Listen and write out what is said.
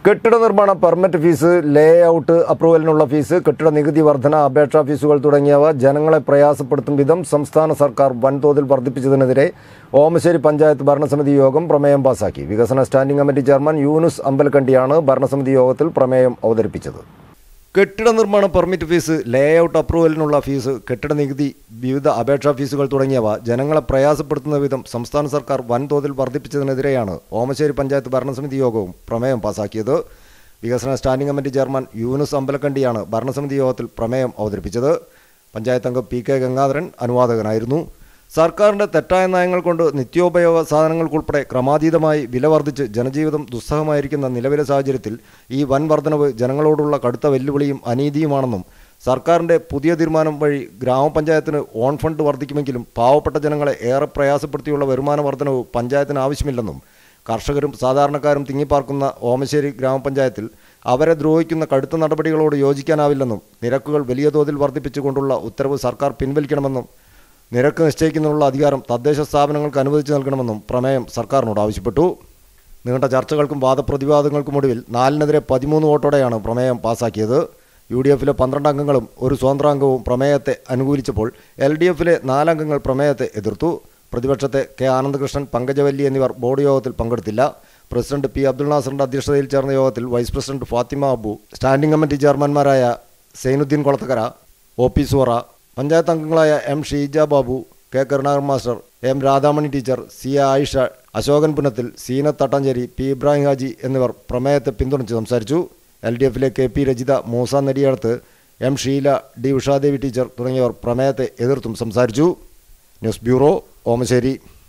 കെട്ടിട നിർമ്മാണ permit fees layout അപ്രൂവലിനുള്ള ഫീസ് കെട്ടിട നികുതി വർധന അപേക്ഷാ ഫീസുകൾ തുടങ്ങിയവ ജനങ്ങളെ പ്രയാസപ്പെടുത്തും വിധം സംസ്ഥാന സർക്കാർ വൻതോതിൽ വർദ്ധിപ്പിച്ചതിനെതിരെ ഓമശ്ശേരി പഞ്ചായത്ത് ഭരണസമിതി യോഗം പ്രമേയം പാസാക്കി വികസന സ്റ്റാൻഡിംഗ് കമ്മിറ്റി ചെയർമാൻ യൂനുസ് അമ്പലക്കണ്ടിയാണ് ഭരണസമിതി യോഗത്തിൽ പ്രമേയം അവതരിപ്പിച്ചത് കെട്ടിട നിർമ്മാണ പെർമിറ്റ് ഫീസ് ലേ ഔട്ട് അപ്രൂവലിനുള്ള ഫീസ് കെട്ടിട നികുതി വിവിധ അപേക്ഷാ ഫീസുകൾ തുടങ്ങിയവ ജനങ്ങളെ പ്രയാസപ്പെടുത്തുന്ന വിധം സംസ്ഥാന സർക്കാർ വൻതോതിൽ വർദ്ധിപ്പിച്ചതിനെതിരെയാണ് ഓമശ്ശേരി പഞ്ചായത്ത് ഭരണസമിതി യോഗവും പ്രമേയം പാസാക്കിയത് വികസന സ്റ്റാൻഡിംഗ് കമ്മിറ്റി ചെയർമാൻ യൂനുസ് അമ്പലക്കണ്ടിയാണ് ഭരണസമിതി യോഗത്തിൽ പ്രമേയം അവതരിപ്പിച്ചത് പഞ്ചായത്ത് അംഗം പി കെ ഗംഗാധരൻ അനുവാദകനായിരുന്നു സർക്കാരിന്റെ തെറ്റായ നയങ്ങൾ കൊണ്ട് നിത്യോപയോഗ സാധനങ്ങൾക്കുൾപ്പെടെ ക്രമാതീതമായി വില വർദ്ധിച്ച് ജനജീവിതം ദുസ്സഹമായിരിക്കുന്ന നിലവിലെ സാഹചര്യത്തിൽ ഈ വൻ വർധനവ് ജനങ്ങളോടുള്ള കടുത്ത വെല്ലുവിളിയും അനീതിയുമാണെന്നും സർക്കാരിന്റെ പുതിയ തീരുമാനം വഴി ഗ്രാമപഞ്ചായത്തിന് ഓൺ ഫണ്ട് വർദ്ധിക്കുമെങ്കിലും പാവപ്പെട്ട ജനങ്ങളെ ഏറെ പ്രയാസപ്പെടുത്തിയുള്ള വരുമാന വർധനവ് പഞ്ചായത്തിന് ആവശ്യമില്ലെന്നും കർഷകരും സാധാരണക്കാരും തിങ്ങിപ്പാർക്കുന്ന ഓമശ്ശേരി ഗ്രാമപഞ്ചായത്തിൽ അവരെ ദ്രോഹിക്കുന്ന കടുത്ത നടപടികളോട് യോജിക്കാനാവില്ലെന്നും നിരക്കുകൾ വലിയ തോതിൽ വർദ്ധിപ്പിച്ചുകൊണ്ടുള്ള ഉത്തരവ് സർക്കാർ പിൻവലിക്കണമെന്നും നിരക്ക് നിശ്ചയിക്കുന്നതിനുള്ള അധികാരം തദ്ദേശ സ്ഥാപനങ്ങൾക്ക് അനുവദിച്ചു നൽകണമെന്നും പ്രമേയം സർക്കാരിനോട് ആവശ്യപ്പെട്ടു നീണ്ട ചർച്ചകൾക്കും വാദപ്രതിവാദങ്ങൾക്കും ഒടുവിൽ നാലിനെതിരെ പതിമൂന്ന് വോട്ടോടെയാണ് പ്രമേയം പാസാക്കിയത് യു ഡി എഫിലെ പന്ത്രണ്ട് അംഗങ്ങളും ഒരു സ്വതന്ത്രാംഗവും പ്രമേയത്തെ അനുകൂലിച്ചപ്പോൾ എൽ ഡി എഫിലെ നാലംഗങ്ങൾ പ്രമേയത്തെ എതിർത്തു പ്രതിപക്ഷത്തെ കെ ആനന്ദകൃഷ്ണൻ പങ്കജവല്ലി എന്നിവർ ബോർഡ് യോഗത്തിൽ പങ്കെടുത്തില്ല പ്രസിഡന്റ് പി അബ്ദുൾ നാസറിന്റെ അധ്യക്ഷതയിൽ ചേർന്ന യോഗത്തിൽ vice president Fathima Abu standing committee ചെയർമാൻമാരായ സൈനുദ്ദീൻ കൊളത്തക്കര ഒ പി സുറ പഞ്ചായത്ത് അംഗങ്ങളായ M Sheeja Babu K Karunakaran master M Radhamani teacher C A Ayisha Ashokan Punnathil Seenath Thattancheri P Ibrahim Haji എന്നിവർ പ്രമേയത്തെ പിന്തുണച്ച് സംസാരിച്ചു എൽ ഡി എഫിലെ K P Rajitha Moosa Nediyadath M Sheela D Ushadevi teacher തുടങ്ങിയവർ പ്രമേയത്തെ എതിർത്തും സംസാരിച്ചു ന്യൂസ് ബ്യൂറോ ഓമശ്ശേരി